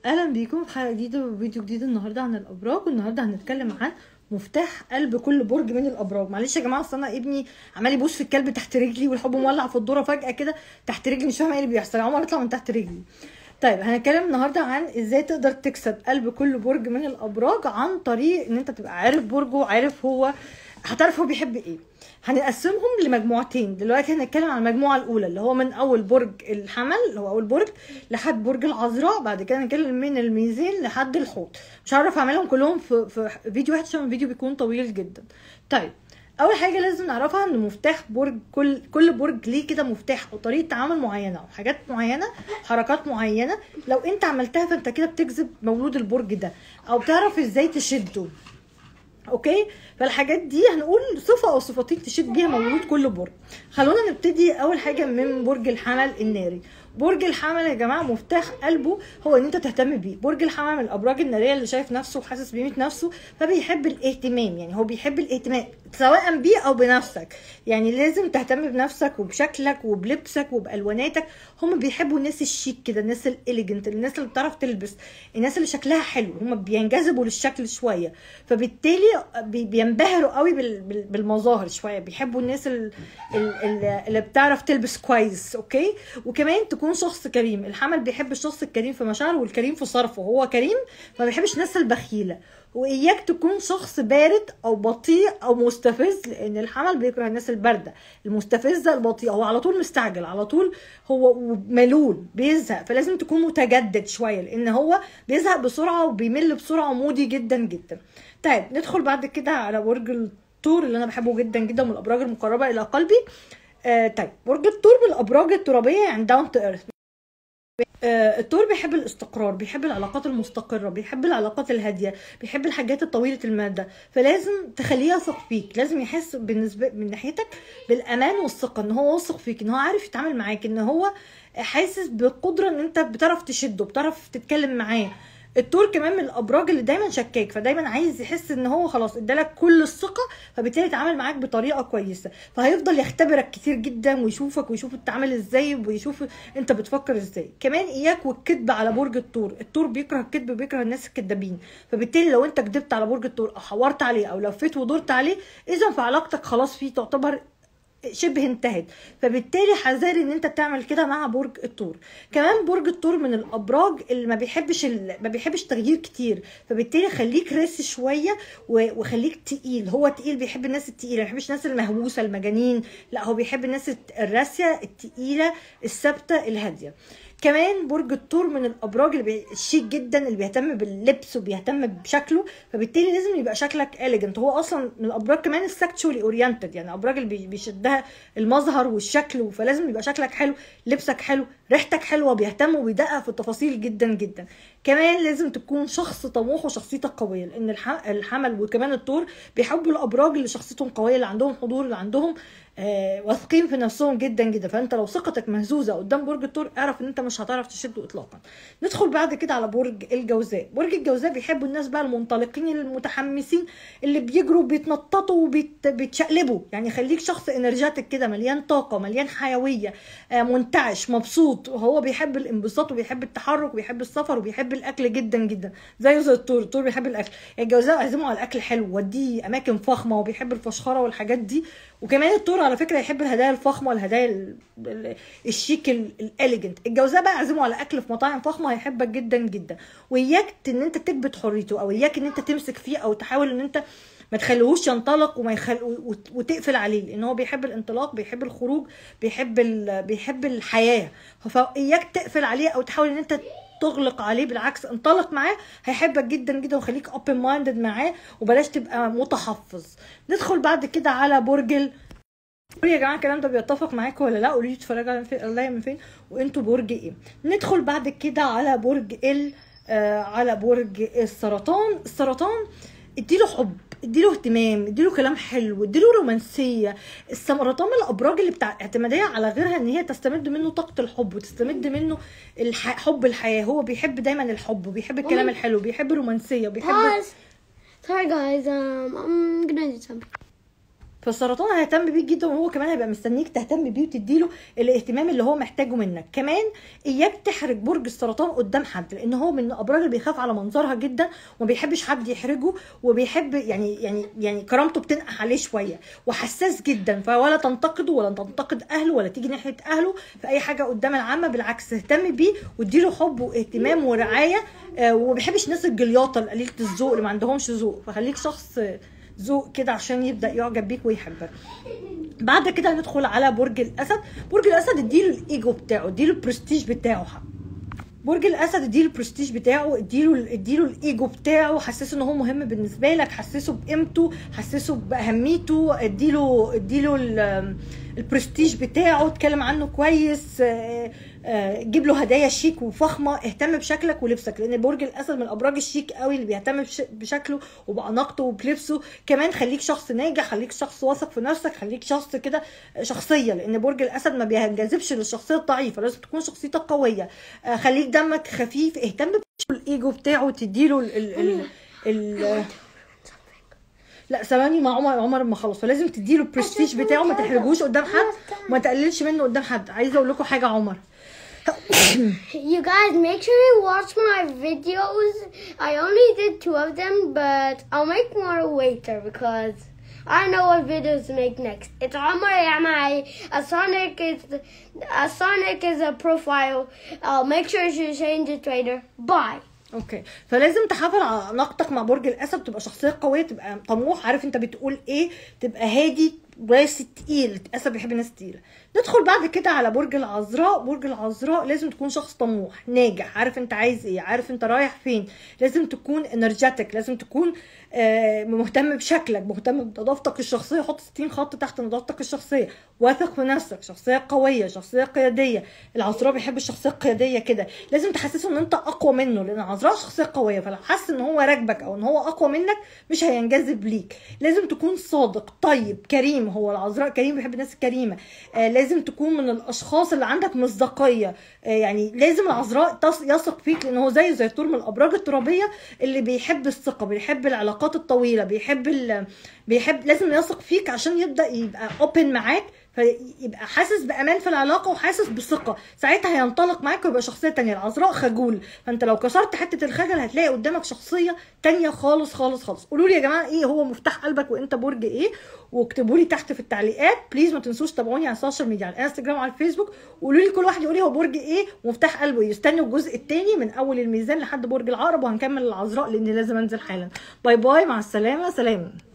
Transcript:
اهلا بيكم في حلقه جديده وفيديو جديد النهارده عن الابراج والنهارده هنتكلم عن مفتاح قلب كل برج من الابراج معلش يا جماعه اصل انا ابني عمال يبوس في الكلب تحت رجلي والحب مولع في الدوره فجاه كده تحت رجلي مش فاهمه ايه اللي بيحصل عمر يطلع من تحت رجلي طيب هنتكلم النهارده عن ازاي تقدر تكسب قلب كل برج من الابراج عن طريق ان انت تبقى عارف برجه عارف هو هتعرف هو بيحب ايه هنقسمهم لمجموعتين دلوقتي هنتكلم عن المجموعه الاولى اللي هو من اول برج الحمل اللي هو اول برج لحد برج العذراء بعد كده هنتكلم من الميزان لحد الحوت مش هعرف اعملهم كلهم في, في فيديو واحد عشان الفيديو بيكون طويل جدا طيب اول حاجه لازم نعرفها ان مفتاح برج كل كل برج ليه كده مفتاح او طريقه تعامل معينه او حاجات معينه حركات معينه لو انت عملتها فانت كده بتجذب مولود البرج ده او بتعرف ازاي تشده اوكي فالحاجات دي هنقول صفه او صفتين تشد بيها مولود كل برج خلونا نبتدي اول حاجه من برج الحمل الناري برج الحمل يا جماعه مفتاح قلبه هو ان انت تهتم بيه برج الحمل من الابراج الناريه اللي شايف نفسه وحاسس بقيمه نفسه فبيحب الاهتمام يعني هو بيحب الاهتمام سواء بيه او بنفسك يعني لازم تهتم بنفسك وبشكلك وبلبسك وبالواناتك هم بيحبوا الناس الشيك كده الناس الاليجنت الناس اللي بتعرف تلبس الناس اللي شكلها حلو هم بينجذبوا للشكل شويه فبالتالي بينبهروا قوي بالمظاهر شويه بيحبوا الناس اللي بتعرف تلبس كويس اوكي وكمان تكون شخص كريم الحمل بيحب الشخص الكريم في مشاعره والكريم في صرفه هو كريم فما بيحبش الناس البخيله واياك تكون شخص بارد او بطيء او مستفز لان الحمل بيكره الناس البارده المستفزه البطيئه هو على طول مستعجل على طول هو ملول بيزهق فلازم تكون متجدد شويه لان هو بيزهق بسرعه وبيمل بسرعه ومودي جدا جدا طيب ندخل بعد كده على برج الثور اللي انا بحبه جدا جدا من الابراج المقربه الى قلبي آه طيب برج الثور من الابراج الترابيه يعني داون تو ايرث الثور بيحب الاستقرار بيحب العلاقات المستقره بيحب العلاقات الهاديه بيحب الحاجات الطويله المدى فلازم تخليه يثق فيك لازم يحس بالنسبه من ناحيتك بالامان والثقه ان هو واثق فيك ان هو عارف يتعامل معاك ان هو حاسس بالقدره ان انت بتعرف تشده بتعرف تتكلم معاه التور كمان من الابراج اللي دايما شكاك فدايما عايز يحس ان هو خلاص ادالك كل الثقه فبالتالي يتعامل معاك بطريقه كويسه فهيفضل يختبرك كتير جدا ويشوفك ويشوف انت عامل ازاي ويشوف انت بتفكر ازاي كمان اياك والكذب على برج التور التور بيكره الكذب بيكره الناس الكدابين فبالتالي لو انت كذبت على برج التور او حورت عليه او لفيت ودورت عليه اذا فعلاقتك خلاص فيه تعتبر شبه انتهت فبالتالي حذاري ان انت تعمل كده مع برج الثور كمان برج الثور من الابراج اللي ما بيحبش ما بيحبش تغيير كتير فبالتالي خليك راسي شويه وخليك تقيل هو تقيل بيحب الناس التقيله ما بيحبش الناس المهووسه المجانين لا هو بيحب الناس الراسيه التقيله الثابته الهاديه كمان برج الثور من الابراج اللي الشيك جدا اللي بيهتم باللبس وبيهتم بشكله فبالتالي لازم يبقى شكلك اليجنت هو اصلا من الابراج كمان السكشوالي اورينتد يعني ابراج اللي بيشدها المظهر والشكل فلازم يبقى شكلك حلو لبسك حلو ريحتك حلوه بيهتم وبيدقق في التفاصيل جدا جدا كمان لازم تكون شخص طموح وشخصيتك قويه لان الحمل وكمان الثور بيحبوا الابراج اللي شخصيتهم قويه اللي عندهم حضور اللي عندهم آه واثقين في نفسهم جدا جدا فانت لو ثقتك مهزوزه قدام برج الثور اعرف ان انت مش هتعرف تشده اطلاقا ندخل بعد كده على برج الجوزاء برج الجوزاء بيحبوا الناس بقى المنطلقين المتحمسين اللي بيجروا بيتنططوا وبيتشقلبوا يعني خليك شخص انرجاتك كده مليان طاقه مليان حيويه آه منتعش مبسوط وهو بيحب الانبساط وبيحب التحرك وبيحب السفر وبيحب الاكل جدا جدا زيه زي الثور الثور بيحب الاكل الجوزاء عزمه على الاكل حلو وديه اماكن فخمه وبيحب الفشخره والحاجات دي وكمان الثور على فكره يحب الهدايا الفخمه والهدايا الشيك الاليجنت الجوزاء بقى عزمه على اكل في مطاعم فخمه هيحبك جدا جدا واياك ان انت تكبت حريته او اياك ان انت تمسك فيه او تحاول ان انت ما تخليهوش ينطلق وما يخل... وتقفل عليه لان هو بيحب الانطلاق بيحب الخروج بيحب ال... بيحب الحياه فاياك تقفل عليه او تحاول ان انت تغلق عليه بالعكس انطلق معاه هيحبك جدا جدا وخليك اوبن مايندد معاه وبلاش تبقى متحفظ ندخل بعد كده على برج ال... قولوا يا جماعه الكلام ده بيتفق معاكم ولا لا قولوا لي بتتفرجوا على من فين وانتوا برج ايه ندخل بعد كده على برج ال آه على برج السرطان السرطان اديله حب اديله اهتمام اديله كلام حلو اديله رومانسيه السرطان من الابراج اللي بتاع اعتماديه على غيرها ان هي تستمد منه طاقه الحب وتستمد منه الح... حب الحياه هو بيحب دايما الحب وبيحب الكلام الحلو بيحب الرومانسيه وبيحب Pause. Sorry guys, um, I'm gonna do something. فالسرطان هيهتم بيك جدا وهو كمان هيبقى مستنيك تهتم بيه وتديله الاهتمام اللي هو محتاجه منك كمان اياك تحرج برج السرطان قدام حد لان هو من الابراج اللي بيخاف على منظرها جدا وما بيحبش حد يحرجه وبيحب يعني يعني يعني كرامته بتنقح عليه شويه وحساس جدا فولا تنتقده ولا تنتقد اهله ولا تيجي ناحيه اهله في اي حاجه قدام العامه بالعكس اهتم بيه واديله حب واهتمام ورعايه آه، وما بيحبش الناس الجلياطه قليله الذوق اللي ما عندهمش ذوق فخليك شخص ذوق كده عشان يبدا يعجب بيك ويحبك بعد كده ندخل على برج الاسد برج الاسد اديله الايجو بتاعه اديله البرستيج بتاعه برج الاسد اديله البرستيج بتاعه اديله اديله الايجو بتاعه حسسه ان هو مهم بالنسبه لك حسسه بقيمته حسسه باهميته اديله اديله ال- البرستيج بتاعه اتكلم عنه كويس آه، آه، جيب له هدايا شيك وفخمه اهتم بشكلك ولبسك لان برج الاسد من الابراج الشيك قوي اللي بيهتم بش- بشكله وباناقته وبلبسه كمان خليك شخص ناجح خليك شخص واثق في نفسك خليك شخص كده شخصيه لان برج الاسد ما بينجذبش للشخصيه الضعيفه لازم تكون شخصيتك قويه آه، خليك دمك خفيف اهتم بالايجو بتاعه وتديله ال ال ال, ال لا ثواني مع عمر عمر ما خلص فلازم تديله البرستيج بتاعه ما تحرجوش قدام حد وما تقللش منه قدام حد عايزه اقول لكم حاجه عمر You guys, make sure you watch my videos. I only did two of them, but I'll make more later because I know what videos to make next. It's Omar Yamai. A Sonic is a Sonic is a profile. I'll make sure you change it later. Bye. اوكي فلازم تحافظ على علاقتك مع برج الاسد تبقى شخصيه قويه تبقى طموح عارف انت بتقول ايه تبقى هادي راسي تقيل الاسد بيحب الناس تقيله ندخل بعد كده على برج العذراء برج العذراء لازم تكون شخص طموح ناجح عارف انت عايز ايه عارف انت رايح فين لازم تكون انرجيتك لازم تكون آه، مهتم بشكلك مهتم بنظافتك الشخصيه حط 60 خط تحت نظافتك الشخصيه واثق في نفسك شخصيه قويه شخصيه قياديه العذراء بيحب الشخصيه القياديه كده لازم تحسسه ان انت اقوى منه لان العذراء شخصيه قويه فلو حس ان هو راكبك او ان هو اقوى منك مش هينجذب ليك لازم تكون صادق طيب كريم هو العذراء كريم بيحب الناس الكريمه آه لازم تكون من الاشخاص اللي عندك مصداقيه آه يعني لازم العذراء تص- يثق فيك لان هو زي زي الثور من الابراج الترابيه اللي بيحب الثقه بيحب العلاقات الطويله بيحب ال... بيحب لازم يثق فيك عشان يبدا يبقى اوبن معاك فيبقى حاسس بامان في العلاقه وحاسس بثقه ساعتها هينطلق معاك ويبقى شخصيه تانية العذراء خجول فانت لو كسرت حته الخجل هتلاقي قدامك شخصيه تانية خالص خالص خالص قولوا لي يا جماعه ايه هو مفتاح قلبك وانت برج ايه واكتبوا لي تحت في التعليقات بليز ما تنسوش تابعوني على السوشيال ميديا على الانستجرام وعلى الفيسبوك وقولوا لي كل واحد يقول لي هو برج ايه ومفتاح قلبه ايه استنوا الجزء الثاني من اول الميزان لحد برج العقرب وهنكمل العذراء لان لازم انزل حالا باي باي مع السلامه سلام